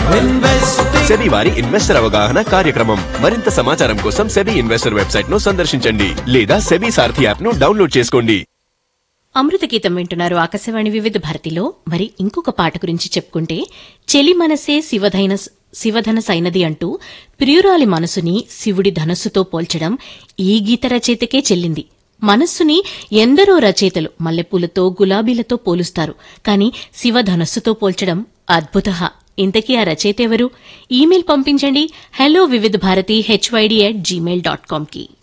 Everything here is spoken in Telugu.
సెబీ వారి ఇన్వెస్టర్ అవగాహన కార్యక్రమం మరింత సమాచారం కోసం సెబీ ఇన్వెస్టర్ వెబ్సైట్ ను సందర్శించండి లేదా సెబీ సారథి యాప్ ను డౌన్లోడ్ చేసుకోండి అమృత గీతం వింటున్నారు ఆకాశవాణి వివిధ భారతిలో మరి ఇంకొక పాట గురించి చెప్పుకుంటే చెలి మనసే శివధైన శివధన సైనది అంటూ ప్రియురాలి మనసుని శివుడి ధనస్సుతో పోల్చడం ఈ గీత రచయితకే చెల్లింది మనస్సుని ఎందరో రచయితలు మల్లెపూలతో గులాబీలతో పోలుస్తారు కాని శివధనస్సుతో పోల్చడం అద్భుత ఇంతకీ ఆ రచయిత ఎవరు ఈమెయిల్ పంపించండి hello Vividh Bharati HYD at Gmail dot com కి